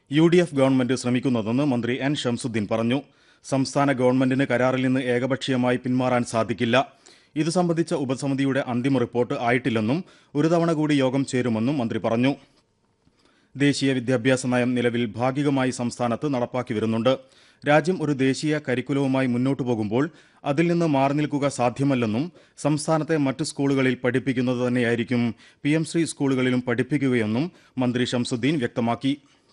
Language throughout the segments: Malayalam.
യു ഡി എഫ് ഗവൺമെന്റ് ശ്രമിക്കുന്നതെന്ന് മന്ത്രി എൻ ഷംസുദ്ദീൻ പറഞ്ഞു സംസ്ഥാന ഗവൺമെന്റിന് കരാറിൽ നിന്ന് ഏകപക്ഷീയമായി പിന്മാറാൻ സാധിക്കില്ല ഇത് സംബന്ധിച്ച ഉപസമിതിയുടെ അന്തിമ റിപ്പോർട്ട് ആയിട്ടില്ലെന്നും ഒരു തവണ കൂടി യോഗം ചേരുമെന്നും മന്ത്രി പറഞ്ഞു ദേശീയ വിദ്യാഭ്യാസ നയം നിലവിൽ ഭാഗികമായി സംസ്ഥാനത്ത് നടപ്പാക്കി വരുന്നുണ്ട് രാജ്യം ഒരു ദേശീയ കരിക്കുലവുമായി മുന്നോട്ടു പോകുമ്പോൾ അതിൽ നിന്ന് മാറി നിൽക്കുക സാധ്യമല്ലെന്നും സംസ്ഥാനത്തെ മറ്റ് സ്കൂളുകളിൽ പഠിപ്പിക്കുന്നത് തന്നെയായിരിക്കും പി എം ശ്രീ സ്കൂളുകളിലും പഠിപ്പിക്കുകയെന്നും മന്ത്രി ഷംസുദ്ദീൻ വ്യക്തമാക്കി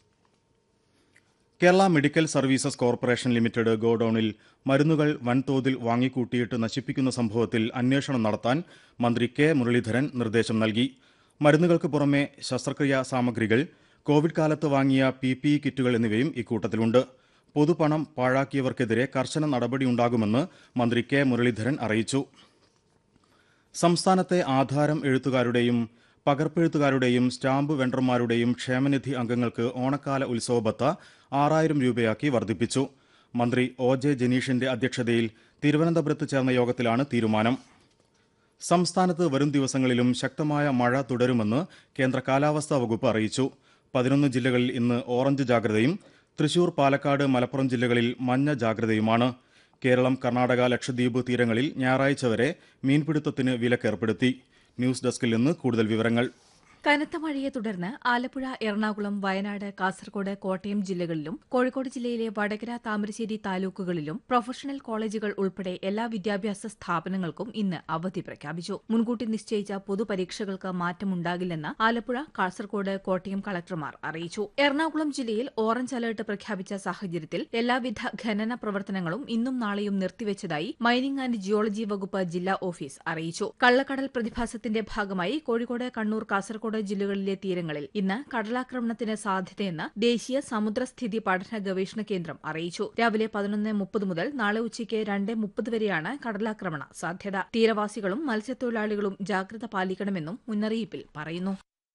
Kerala medical services corporation limited ഗോഡൌണിൽ മരുന്നുകൾ വൻതോതിൽ വാങ്ങിക്കൂട്ടിയിട്ട് നശിപ്പിക്കുന്ന സംഭവത്തിൽ അന്വേഷണം നടത്താൻ മന്ത്രി കെ മുരളീധരൻ നിർദ്ദേശം നൽകി മരുന്നുകൾക്ക് പുറമെ ശസ്ത്രക്രിയാ സാമഗ്രികൾ കോവിഡ് കാലത്ത് വാങ്ങിയ പി പി ഇ കിറ്റുകൾ എന്നിവയും ഇക്കൂട്ടത്തിലുണ്ട് പൊതുപണം പാഴാക്കിയവർക്കെതിരെ കർശന നടപടിയുണ്ടാകുമെന്ന് മന്ത്രി കെ മുരളീധരൻ അറിയിച്ചു സംസ്ഥാനത്തെ ആധാരം എഴുത്തുകാരുടെയും പകർപ്പെഴുത്തുകാരുടെയും സ്റ്റാമ്പ് വെണ്ടർമാരുടെയും ക്ഷേമനിധി അംഗങ്ങൾക്ക് ഓണക്കാല ഉത്സവ ബത്ത ആറായിരം രൂപയാക്കി വർദ്ധിപ്പിച്ചു മന്ത്രി ഒ ജെ ജനീഷിന്റെ അധ്യക്ഷതയിൽ തിരുവനന്തപുരത്ത് ചേർന്ന യോഗത്തിലാണ് തീരുമാനം സംസ്ഥാനത്ത് വരും ദിവസങ്ങളിലും ശക്തമായ മഴ തുടരുമെന്ന് കേന്ദ്ര കാലാവസ്ഥാ വകുപ്പ് അറിയിച്ചു പതിനൊന്ന് ജില്ലകളിൽ ഇന്ന് ഓറഞ്ച് ജാഗ്രതയും തൃശൂർ പാലക്കാട് മലപ്പുറം ജില്ലകളിൽ മഞ്ഞ ജാഗ്രതയുമാണ് കേരളം കർണാടക ലക്ഷദ്വീപ് തീരങ്ങളിൽ ഞായറാഴ്ച വരെ മീൻപിടുത്തത്തിന് വിലക്കേർപ്പെടുത്തി ന്യൂസ് ഡെസ്കിൽ നിന്ന് കൂടുതൽ വിവരങ്ങൾ കനത്ത മഴയെ തുടർന്ന് ആലപ്പുഴ എറണാകുളം വയനാട് കാസർഗോഡ് കോട്ടയം ജില്ലകളിലും കോഴിക്കോട് ജില്ലയിലെ വടകര താമരശ്ശേരി താലൂക്കുകളിലും പ്രൊഫഷണൽ കോളേജുകൾ ഉൾപ്പെടെ എല്ലാ വിദ്യാഭ്യാസ സ്ഥാപനങ്ങൾക്കും ഇന്ന് അവധി പ്രഖ്യാപിച്ചു മുൻകൂട്ടി നിശ്ചയിച്ച പൊതുപരീക്ഷകൾക്ക് മാറ്റമുണ്ടാകില്ലെന്ന് ആലപ്പുഴ കാസർഗോഡ് കോട്ടയം കളക്ടർമാർ അറിയിച്ചു എറണാകുളം ജില്ലയിൽ ഓറഞ്ച് അലർട്ട് പ്രഖ്യാപിച്ച സാഹചര്യത്തിൽ എല്ലാവിധ ഖനന പ്രവർത്തനങ്ങളും ഇന്നും നാളെയും നിർത്തിവച്ചതായി മൈനിംഗ് ആൻഡ് ജിയോളജി വകുപ്പ് ജില്ലാ ഓഫീസ് അറിയിച്ചു കള്ളക്കടൽ പ്രതിഭാസത്തിന്റെ ഭാഗമായി കോഴിക്കോട് കണ്ണൂർ കാസർഗോഡ് ജില്ലകളിലെ തീരങ്ങളിൽ ഇന്ന് കടലാക്രമണത്തിന് സാധ്യതയെന്ന് ദേശീയ സമുദ്രസ്ഥിതി പഠന ഗവേഷണ കേന്ദ്രം അറിയിച്ചു രാവിലെ പതിനൊന്ന് മുപ്പത് മുതൽ നാളെ ഉച്ചയ്ക്ക് രണ്ട് മുപ്പത് വരെയാണ് കടലാക്രമണ സാധ്യത തീരവാസികളും മത്സ്യത്തൊഴിലാളികളും ജാഗ്രത പാലിക്കണമെന്നും മുന്നറിയിപ്പിൽ പറയുന്നു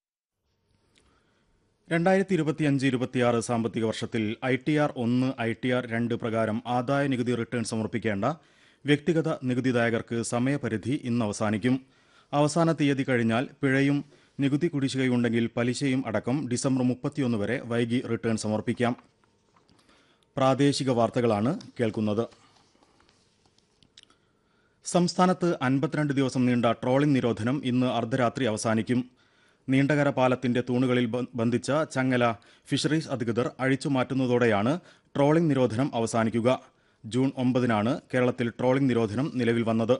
രണ്ടായിരത്തി ഇരുപത്തിയഞ്ച് ഇരുപത്തിയാറ് സാമ്പത്തിക വർഷത്തിൽ ഐ ടി ആർ ഒന്ന് ഐ ടി ആർ രണ്ട് പ്രകാരം ആദായ നികുതി റിട്ടേൺ സമർപ്പിക്കേണ്ട വ്യക്തിഗത നികുതിദായകർക്ക് സമയപരിധി ഇന്ന് അവസാനിക്കും അവസാന തീയതി കഴിഞ്ഞാൽ പിഴയും നികുതി കുടിശ്ശികയുണ്ടെങ്കിൽ പലിശയും അടക്കം ഡിസംബർ മുപ്പത്തിയൊന്ന് വരെ വൈകി റിട്ടേൺ സമർപ്പിക്കാം പ്രാദേശിക വാർത്തകളാണ് കേൾക്കുന്നത് സംസ്ഥാനത്ത് അൻപത്തിരണ്ട് ദിവസം നീണ്ട ട്രോളിംഗ് നിരോധനം ഇന്ന് അർദ്ധരാത്രി അവസാനിക്കും നീണ്ടകര പാലത്തിന്റെ തൂണുകളിൽ ബ- ബന്ധിച്ച ചങ്ങല ഫിഷറീസ് അധികൃതർ അഴിച്ചുമാറ്റുന്നതോടെയാണ് ട്രോളിംഗ് നിരോധനം അവസാനിക്കുക ജൂൺ ഒമ്പതിനാണ് കേരളത്തിൽ ട്രോളിംഗ് നിരോധനം നിലവിൽ വന്നത്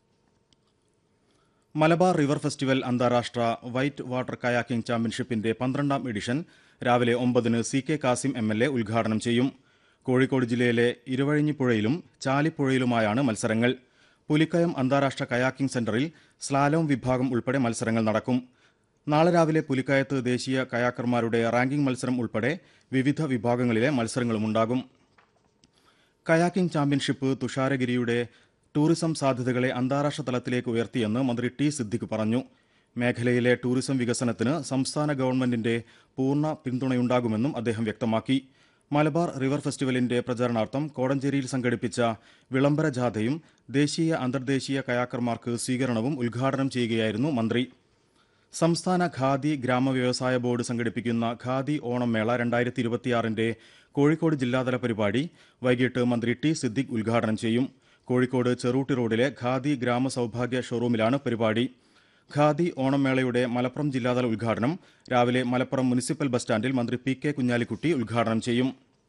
മലബാർ റിവർ ഫെസ്റ്റിവൽ അന്താരാഷ്ട്ര വൈറ്റ് വാട്ടർ കയാക്കിംഗ് ചാമ്പ്യൻഷിപ്പിന്റെ പന്ത്രണ്ടാം എഡിഷൻ രാവിലെ ഒമ്പതിന് C K Kasim M L A ഉദ്ഘാടനം ചെയ്യും കോഴിക്കോട് ജില്ലയിലെ ഇരുവഴിഞ്ഞിപ്പുഴയിലും ചാലിപ്പുഴയിലുമായാണ് മത്സരങ്ങൾ പുലിക്കയം അന്താരാഷ്ട്ര കയാക്കിംഗ് സെന്ററിൽ സ്ലാലോം വിഭാഗം ഉൾപ്പെടെ മത്സരങ്ങൾ നടക്കും നാളെ രാവിലെ പുലിക്കയത്ത് ദേശീയ കയാക്കർമാരുടെ റാങ്കിംഗ് മത്സരം ഉൾപ്പെടെ വിവിധ വിഭാഗങ്ങളിലെ മത്സരങ്ങളുമുണ്ടാകും കയാക്കിംഗ് ചാമ്പ്യൻഷിപ്പ് തുഷാരഗിരിയുടെ ടൂറിസം സാധ്യതകളെ അന്താരാഷ്ട്ര തലത്തിലേക്ക് ഉയർത്തിയെന്ന് മന്ത്രി ടി സിദ്ദിഖ് പറഞ്ഞു മേഖലയിലെ ടൂറിസം വികസനത്തിന് സംസ്ഥാന ഗവൺമെന്റിന്റെ പൂർണ്ണ പിന്തുണയുണ്ടാകുമെന്നും അദ്ദേഹം വ്യക്തമാക്കി മലബാർ റിവർ ഫെസ്റ്റിവലിന്റെ പ്രചാരണാർത്ഥം കോടഞ്ചേരിയിൽ സംഘടിപ്പിച്ച വിളംബര ജാഥയും ദേശീയ അന്തർദേശീയ കയാക്കർമാർക്ക് സ്വീകരണവും ഉദ്ഘാടനം ചെയ്യുകയായിരുന്നു മന്ത്രി സംസ്ഥാന ഖാദി ഗ്രാമ വ്യവസായ ബോർഡ് സംഘടിപ്പിക്കുന്ന ഖാദി ഓണം മേള രണ്ടായിരത്തി ഇരുപത്തിയാറിന്റെ കോഴിക്കോട് ജില്ലാതല പരിപാടി വൈകിട്ട് മന്ത്രി ടി സിദ്ദിഖ് ഉദ്ഘാടനം ചെയ്യും കോഴിക്കോട് ചെറൂട്ടി റോഡിലെ ഖാദി ഗ്രാമ സൗഭാഗ്യ ഷോറൂമിലാണ് പരിപാടി ഖാദി ഓണം മേളയുടെ മലപ്പുറം ജില്ലാതല ഉദ്ഘാടനം രാവിലെ മലപ്പുറം മുനിസിപ്പൽ ബസ് സ്റ്റാൻഡിൽ മന്ത്രി പി കെ കുഞ്ഞാലിക്കുട്ടി ഉദ്ഘാടനം ചെയ്യും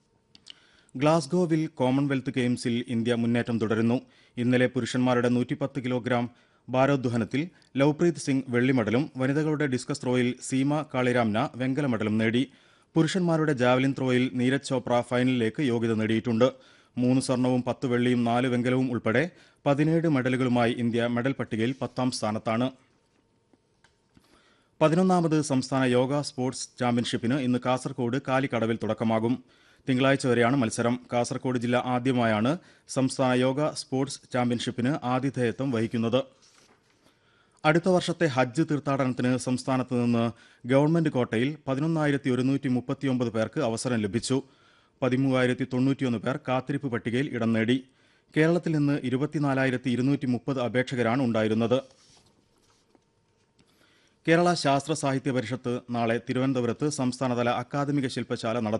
ഗ്ലാസ്ഗോവിൽ കോമൺവെൽത്ത് ഗെയിംസിൽ ഇന്ത്യ മുന്നേറ്റം തുടരുന്നു ഇന്നലെ പുരുഷന്മാരുടെ നൂറ്റിപ്പത്ത് കിലോഗ്രാം ഭാരോദ്വഹനത്തിൽ ലവ്പ്രീത് സിംഗ് വെള്ളി മെഡലും വനിതകളുടെ ഡിസ്കസ് ത്രോയിൽ സീമ കാളിരാംന വെങ്കല മെഡലും നേടി പുരുഷന്മാരുടെ ജാവലിൻ ത്രോയിൽ നീരജ് ചോപ്ര ഫൈനലിലേക്ക് യോഗ്യത നേടിയിട്ടുണ്ട് മൂന്ന് സ്വർണവും പത്ത് വെള്ളിയും നാല് വെങ്കലവും ഉൾപ്പെടെ പതിനേഴ് മെഡലുകളുമായി ഇന്ത്യ മെഡൽ പട്ടികയിൽ പത്താം സ്ഥാനത്താണ് പതിനൊന്നാമത് സംസ്ഥാന യോഗ സ്പോർട്സ് ചാമ്പ്യൻഷിപ്പിന് ഇന്ന് കാസർകോട് കാലിക്കടവിൽ തുടക്കമാകും തിങ്കളാഴ്ച വരെയാണ് മത്സരം കാസർകോട് ജില്ല ആദ്യമായാണ് സംസ്ഥാന യോഗ സ്പോർട്സ് ചാമ്പ്യൻഷിപ്പിന് ആതിഥേയത്വം വഹിക്കുന്നത് അടുത്ത വർഷത്തെ ഹജ്ജ് തീർത്ഥാടനത്തിന് സംസ്ഥാനത്ത് നിന്ന് ഗവൺമെന്റ് കോട്ടയിൽ പതിനൊന്നായിരത്തി ഒരുന്നൂറ്റി മുപ്പത്തിയൊമ്പത് പേർക്ക് അവസരം ലഭിച്ചു പതിമൂവായിരത്തി തൊണ്ണൂറ്റിയൊന്ന് പേർ കാത്തിരിപ്പ് പട്ടികയിൽ ഇടം നേടി കേരളത്തിൽ നിന്ന് ഇരുപത്തിനാലായിരത്തി ഇരുന്നൂറ്റി മുപ്പത് അപേക്ഷകരാണ് ഉണ്ടായിരുന്നത് കേരള ശാസ്ത്ര സാഹിത്യ പരിഷത്ത് നാളെ തിരുവനന്തപുരത്ത് സംസ്ഥാനതല അക്കാദമിക ശില്പശാല നടത്തും